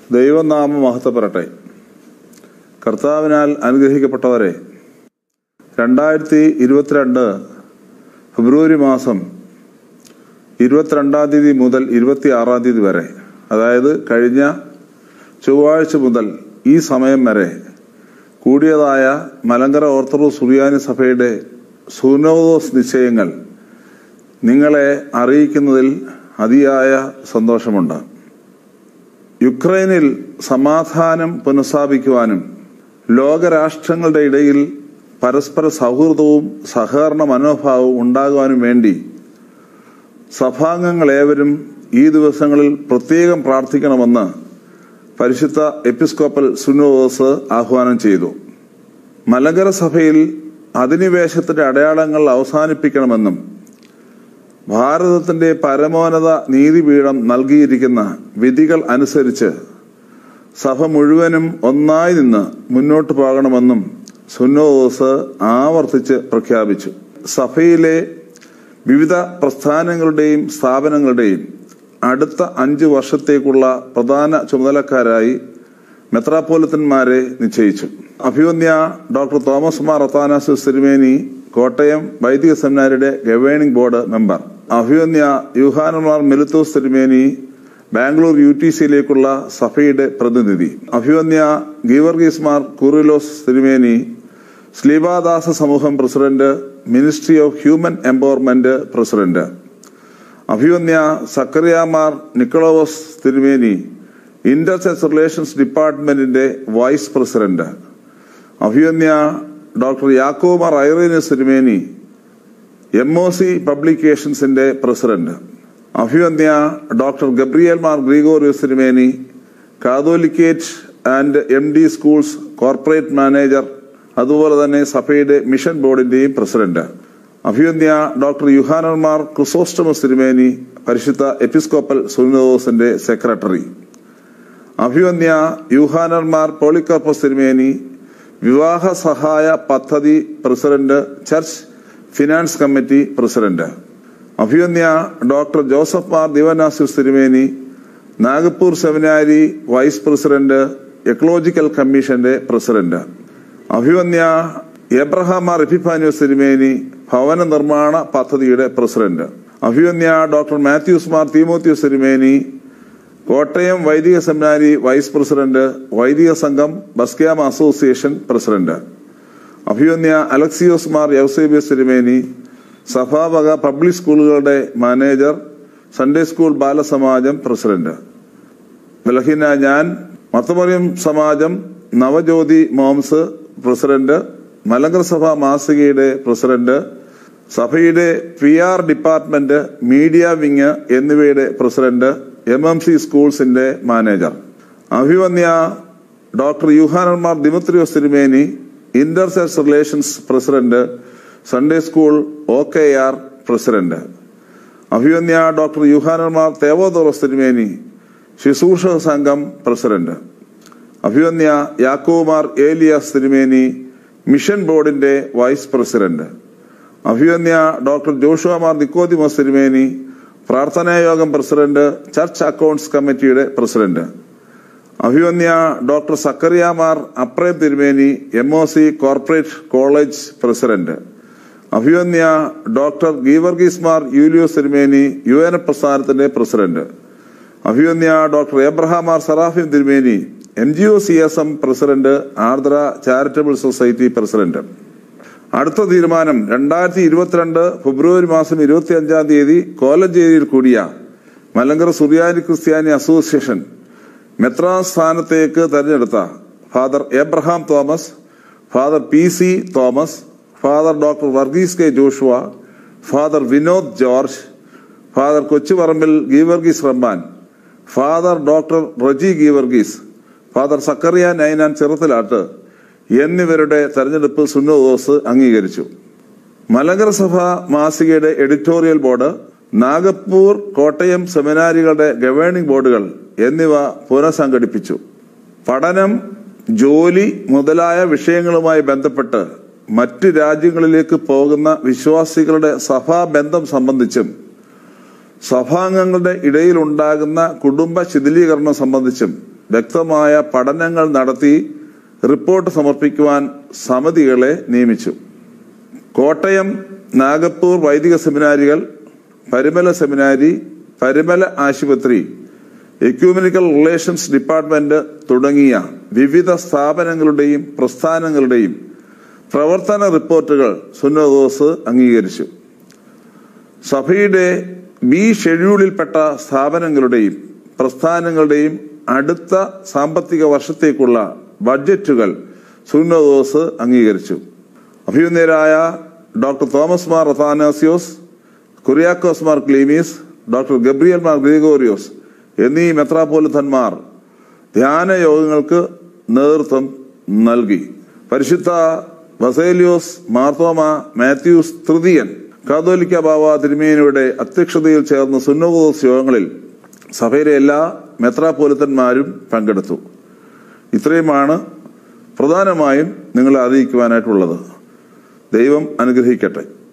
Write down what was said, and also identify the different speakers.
Speaker 1: ദൈവനാമം മഹത്വപ്പെടട്ടെ കർത്താവിനാൽ അനുഗ്രഹിക്കപ്പെട്ടവരെ രണ്ടായിരത്തി ഇരുപത്തിരണ്ട് ഫെബ്രുവരി മാസം ഇരുപത്തിരണ്ടാം തീയതി മുതൽ ഇരുപത്തി ആറാം തീയതി വരെ അതായത് കഴിഞ്ഞ ചൊവ്വാഴ്ച മുതൽ ഈ സമയം വരെ കൂടിയതായ മലങ്കര ഓർത്തഡോക്സ് സുറിയാനി സഭയുടെ സുനോദോസ് നിശ്ചയങ്ങൾ നിങ്ങളെ അറിയിക്കുന്നതിൽ അതിയായ സന്തോഷമുണ്ട് യുക്രൈനിൽ സമാധാനം പുനഃസ്ഥാപിക്കുവാനും ലോകരാഷ്ട്രങ്ങളുടെ ഇടയിൽ പരസ്പര സൗഹൃദവും സഹകരണ മനോഭാവവും ഉണ്ടാകുവാനും വേണ്ടി സഭാംഗങ്ങളേവരും ഈ ദിവസങ്ങളിൽ പ്രത്യേകം പ്രാർത്ഥിക്കണമെന്ന് പരിശുദ്ധ എപ്പിസ്കോപ്പൽ സുനോദോസ് ആഹ്വാനം ചെയ്തു മലങ്കര സഭയിൽ അധിനിവേശത്തിന്റെ അടയാളങ്ങൾ അവസാനിപ്പിക്കണമെന്നും ഭാരതത്തിന്റെ പരമോന്നത നീതിപീഠം നൽകിയിരിക്കുന്ന വിധികൾ അനുസരിച്ച് സഭ മുഴുവനും ഒന്നായി നിന്ന് മുന്നോട്ട് പോകണമെന്നും സുന്നോദോസ് ആവർത്തിച്ച് പ്രഖ്യാപിച്ചു സഭയിലെ വിവിധ പ്രസ്ഥാനങ്ങളുടെയും സ്ഥാപനങ്ങളുടെയും അടുത്ത അഞ്ച് വർഷത്തേക്കുള്ള പ്രധാന ചുമതലക്കാരായി മെത്രാപ്പോലിത്തന്മാരെ നിശ്ചയിച്ചു അഭിവന്യ ഡോക്ടർ തോമസ് മാർ അത്താനാസ് തിരുമേനി കോട്ടയം വൈദിക സെമിനാരിയുടെ ഗവേണിംഗ് ബോർഡ് മെമ്പർ അഭിവന്യ യുഹാനന്മാർ മെലുത്തോസ് തിരുമേനി ബാംഗ്ലൂർ യു ടി സിയിലേക്കുള്ള സഭയുടെ പ്രതിനിധി അഭിവന്യ ഗീവർഗീസ് മാർ കുറിലോസ് തിരുമേനി സ്ലീബാദാസ സമൂഹം president ministry of human empowerment president അഭിവന്യ സക്കറിയാമാർ നിക്കോളോവസ് തിരുമേനി ഇന്റർസെക്സ് റിലേഷൻസ് ഡിപ്പാർട്ട്മെന്റിന്റെ വൈസ് പ്രസിഡന്റ് അഭിവന്യ ഡോക്ടർ യാക്കോമാർ ഐറീനസ് തിരുമേനി എം ഒ സി പബ്ലിക്കേഷൻസിന്റെ പ്രസിഡന്റ് അഭിവന്യ ഡോക്ടർ ഗബ്രിയൽ മാർ ഗ്രിഗോറിയസ് തിരുമേനി catholicate and M D schools corporate manager അതുപോലെ തന്നെ സഭയുടെ മിഷൻ ബോർഡിന്റെയും പ്രസിഡന്റ് അഭിവന്യ ഡോക്ടർ യുഹാനന്മാർ ക്രിസോസ്റ്റമസ് തിരുമേനി പരിശുദ്ധ എപ്പിസ്കോപ്പൽ സുനോദോസിന്റെ സെക്രട്ടറി അഭിവന്യ യുഹാനന്മാർ പോളിക്കർപ്പസ് തിരുമേനി വിവാഹ സഹായ പദ്ധതി president church finance committee president അഭിവന്യ ഡോക്ടർ ജോസഫ് മാർ ദിവനാസിസ് തിരുമേനി Nagpur seminary vice president ecological കമ്മീഷന്റെ പ്രസിഡന്റ് അഭിവന്യ എബ്രഹാം മാർ എഫിഫാനിയോസ് തിരുമേനി ഭവന നിർമ്മാണ പദ്ധതിയുടെ പ്രസിഡന്റ് അഭിവന്യ ഡോക്ടർ മാത്യൂസ് മാർ തീമോത്യൂസ് തിരുമേനി കോട്ടയം വൈദിക സെമിനാരി വൈസ് പ്രസിഡന്റ് വൈദിക സംഘം ബസ്ക്യാം അസോസിയേഷൻ പ്രസിഡന്റ് അഭിവന്യ അലക്സിയോസ് മാർ യൗസേബിയസ് തിരുമേനി സഭാവക പബ്ലിക് സ്കൂളുകളുടെ മാനേജർ സൺഡേ സ്കൂൾ ബാലസമാജം പ്രസിഡന്റ് ബലഹീന ഞാൻ മത്തമറിയം സമാജം നവജ്യോതി മോംസ് പ്രസിഡന്റ് മലങ്കര സഭ മാസികയുടെ പ്രസിഡന്റ് സഭയുടെ P R department media wing എന്നിവയുടെ പ്രസിഡന്റ് എം എം സി സ്കൂൾസിന്റെ മാനേജർ അഭിവന്യ ഡോക്ടർ യുഹാനന്മാർ ദിമിത്രിയോസ് തിരുമേനി ഇന്റർസെക്സ് relations president Sunday school O K R president അഭിവന്യ ഡോക്ടർ യുഹാനന്മാർ തേവോദോറസ് തിരുമേനി ശുശ്രൂഷ സംഘം പ്രസിഡന്റ് അഭിവന്യ യാക്കോമാർ ഏലിയാസ് തിരുമേനി മിഷൻ ബോർഡിന്റെ വൈസ് പ്രസിഡന്റ് അഭിവന്യ ഡോക്ടർ ജോഷുമാർ നിക്കോദിമോസ് തിരുമേനി പ്രാർത്ഥനായോഗം പ്രസിഡന്റ് ചർച്ച് അക്കൌണ്ട്സ് കമ്മിറ്റിയുടെ പ്രസിഡന്റ് അഭിവന്യ ഡോക്ടർ സക്കറിയാമാർ അപ്രേം തിരുമേനി M O C corporate college president അഭിവന്യ ഡോക്ടർ ഗീവർഗീസ് മാർ യൂലിയോസ് തിരുമേനി യു എൻ പ്രസ്ഥാനത്തിന്റെ പ്രസിഡന്റ് അഭിവന്യ ഡോക്ടർ എബ്രഹാം ആർ സറാഫിം തിരുമേനി M G O C S M president Ardra charitable society president അടുത്ത തീരുമാനം രണ്ടായിരത്തി ഇരുപത്തിരണ്ട് ഫെബ്രുവരി മാസം ഇരുപത്തി അഞ്ചാം തീയതി കോലഞ്ചേരിയിൽ കൂടിയ മലങ്കര സുറിയാനി ക്രിസ്ത്യാനി അസോസിയേഷൻ മെത്രാൻ സ്ഥാനത്തേക്ക് തെരഞ്ഞെടുത്ത father Abraham Thomas father P C Thomas father doctor Varghese K Joshua father Vinod George father Kochuparambil Geevarghese റഹ്മാൻ father doctor Reji Geevarghese father Zacharia Ninan Cheruthalattu എന്നിവരുടെ തെരഞ്ഞെടുപ്പ് സുന്നോദോസ് അംഗീകരിച്ചു മലങ്കര സഭ മാസികയുടെ എഡിറ്റോറിയൽ ബോർഡ് നാഗപ്പൂർ കോട്ടയം സെമിനാരികളുടെ ഗവേണിംഗ് ബോർഡുകൾ എന്നിവ പുനഃസംഘടിപ്പിച്ചു പഠനം ജോലി മുതലായ വിഷയങ്ങളുമായി ബന്ധപ്പെട്ട് മറ്റ് രാജ്യങ്ങളിലേക്ക് പോകുന്ന വിശ്വാസികളുടെ സഭാബന്ധം സംബന്ധിച്ചും സഭാംഗങ്ങളുടെ ഇടയിലുണ്ടാകുന്ന കുടുംബ ശിഥിലീകരണം സംബന്ധിച്ചും വ്യക്തമായ പഠനങ്ങൾ നടത്തി റിപ്പോർട്ട് സമർപ്പിക്കുവാൻ സമിതികളെ നിയമിച്ചു കോട്ടയം നാഗപ്പൂർ വൈദിക സെമിനാരികൾ പരിമല സെമിനാരി പരിമല ആശുപത്രി എക്യൂമിനിക്കൽ റിലേഷൻസ് ഡിപ്പാർട്ട്മെന്റ് തുടങ്ങിയ വിവിധ സ്ഥാപനങ്ങളുടെയും പ്രസ്ഥാനങ്ങളുടെയും പ്രവർത്തന റിപ്പോർട്ടുകൾ സുന്നദോസ് അംഗീകരിച്ചു സഭയുടെ ബി ഷെഡ്യൂളിൽപ്പെട്ട സ്ഥാപനങ്ങളുടെയും പ്രസ്ഥാനങ്ങളുടെയും അടുത്ത സാമ്പത്തിക വർഷത്തേക്കുള്ള ബഡ്ജറ്റുകൾ സുന്നദോസ് അംഗീകരിച്ചു അഭിമന്യരായ ഡോക്ടർ തോമസ് മാർ റഥാനാസിയോസ് കുറിയാക്കോസ് മാർ ക്ലീമീസ് ഡോക്ടർ ഗബ്രിയൽ മാർ ഗ്രിഗോറിയോസ് എന്നീ മെത്രാപോലിത്തന്മാർ ധ്യാന യോഗങ്ങൾക്ക് നേതൃത്വം നൽകി പരിശുദ്ധ വസേലിയോസ് മാർത്തോമ മാത്യൂസ് തൃതീയൻ കാതോലിക്ക ബാബ തിരുമേനിയുടെ അധ്യക്ഷതയിൽ ചേർന്ന സുന്നോദോസ് യോഗങ്ങളിൽ സഭയിലെ എല്ലാ മെത്രാപോലിത്തന്മാരും പങ്കെടുത്തു ഇത്രയുമാണ് പ്രധാനമായും നിങ്ങളെ അറിയിക്കുവാനായിട്ടുള്ളത് ദൈവം അനുഗ്രഹിക്കട്ടെ